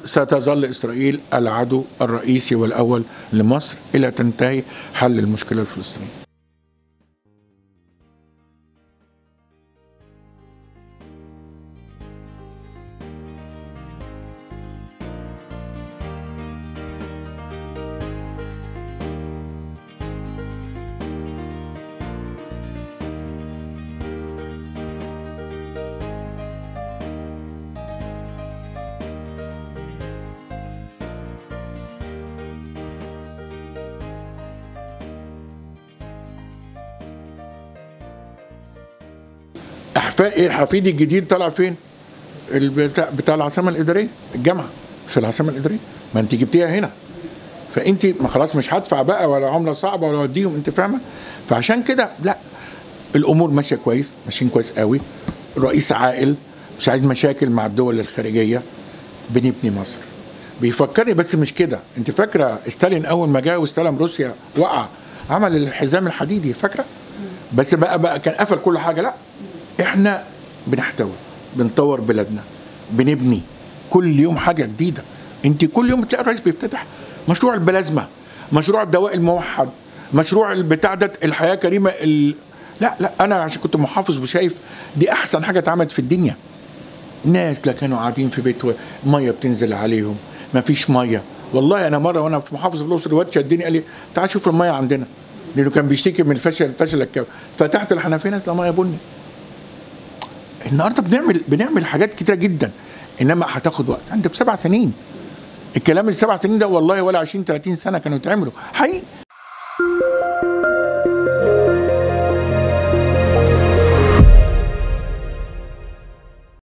ستظل اسرائيل العدو الرئيسي والاول لمصر الى تنتهي حل المشكله الفلسطينيه احفائي الحفيدي الجديد طلع فين؟ البتاع بتاع العاصمه الاداريه الجامعه في العاصمه الاداريه ما انت جبتيها هنا فانت ما خلاص مش هدفع بقى ولا عمله صعبه ولا اوديهم انت فاهمه فعشان كده لا الامور ماشيه كويس ماشيين كويس قوي الرئيس عاقل مش عايز مشاكل مع الدول الخارجيه بنبني مصر بيفكرني بس مش كده انت فاكره ستالين اول ما جاء واستلم روسيا وقع عمل الحزام الحديدي فاكره بس بقى بقى كان قفل كل حاجه لا احنا بنحتوي بنطور بلادنا بنبني كل يوم حاجه جديده انت كل يوم تلاقي الرئيس بيفتتح مشروع البلازما مشروع الدواء الموحد مشروع البتاع ده الحياه كريمه ال... لا لا انا عشان كنت محافظ وشايف دي احسن حاجه اتعملت في الدنيا ناس لا كانوا قاعدين في بيت ميه بتنزل عليهم ما فيش ميه والله انا مره وانا في محافظ في الاقصر الواد شدني قال لي تعال شوف الميه عندنا لانه كان بيشتكي من الفشل فشل الكوي فتحت الحنفيه نازله ميه بني النهارده بنعمل بنعمل حاجات كتيره جدا انما هتاخد وقت انت في سبع سنين الكلام السبع سنين ده والله ولا 20 30 سنه كانوا يتعملوا حقيقي